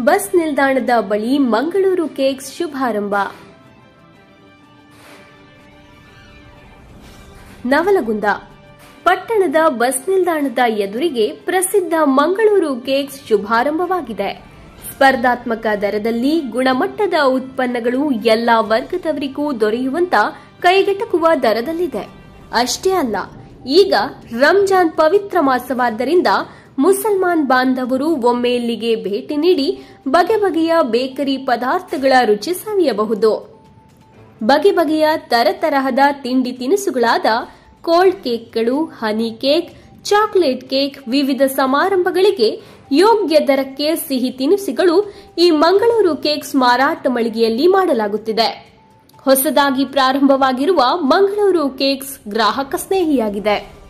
bus ನಿಲ್ದಾಣದ ಬಳಿ Mangaluru cakes ಶುಭಾರಂಭ Navalgund ಪಟ್ಟಣದ ಬಸ್ ನಿಲ್ದಾಣದ ಎದುರಿಗೆ ಪ್ರಸಿದ್ಧ ಮಂಗಳೂರು ಕೇಕ್ಸ್ ಶುಭಾರಂಭವಾಗಿದೆ ಸ್ಪರ್ಧಾತ್ಮಕ ದರದಲ್ಲಿ ಗುಣಮಟ್ಟದ ಉತ್ಪನ್ನಗಳು ಎಲ್ಲಾ ವರ್ಗದವರಿಗೂ ದೊರೆಯುವಂತ ಕೈಗೆಟಕುವ ದರದಲ್ಲಿದೆ ಅಷ್ಟೇ ಅಲ್ಲ ಈಗ ರಂಜಾನ್ ಪವಿತ್ರ ಮಾಸವಾದ್ದರಿಂದ ಮುಸಲ್ಮಾನ್ ಬಾಂಧವರು ಒಮ್ಮೆ ಇಲ್ಲಿಗೆ ಭೇಟಿ ನೀಡಿ ಬಗೆ ಬಗೆಯ ಬೇಕರಿ ಪದಾರ್ಥಗಳ ರುಚಿ ಸವಿಯಬಹುದು ಬಗೆ ಬಗೆಯ ತರತರಹದ ತಿಂಡಿ ತಿನಿಸುಗಳಾದ ಕೋಲ್ಡ್ ಕೇಕ್ಗಳು ಹನಿ ಕೇಕ್ ಚಾಕೊಲೇಟ್ ಕೇಕ್ ವಿವಿಧ ಸಮಾರಂಭಗಳಿಗೆ ಯೋಗ್ಯ ದರಕ್ಕೆ ಸಿಹಿ ತಿನಿಸುಗಳು ಈ ಮಂಗಳೂರು ಕೇಕ್ಸ್ ಮಾರಾಟ ಮಳಿಗೆಯಲ್ಲಿ ಮಾಡಲಾಗುತ್ತಿದೆ ಹೊಸದಾಗಿ ಪ್ರಾರಂಭವಾಗಿರುವ ಮಂಗಳೂರು ಕೇಕ್ಸ್ ಗ್ರಾಹಕ ಸ್ನೇಹಿಯಾಗಿದೆ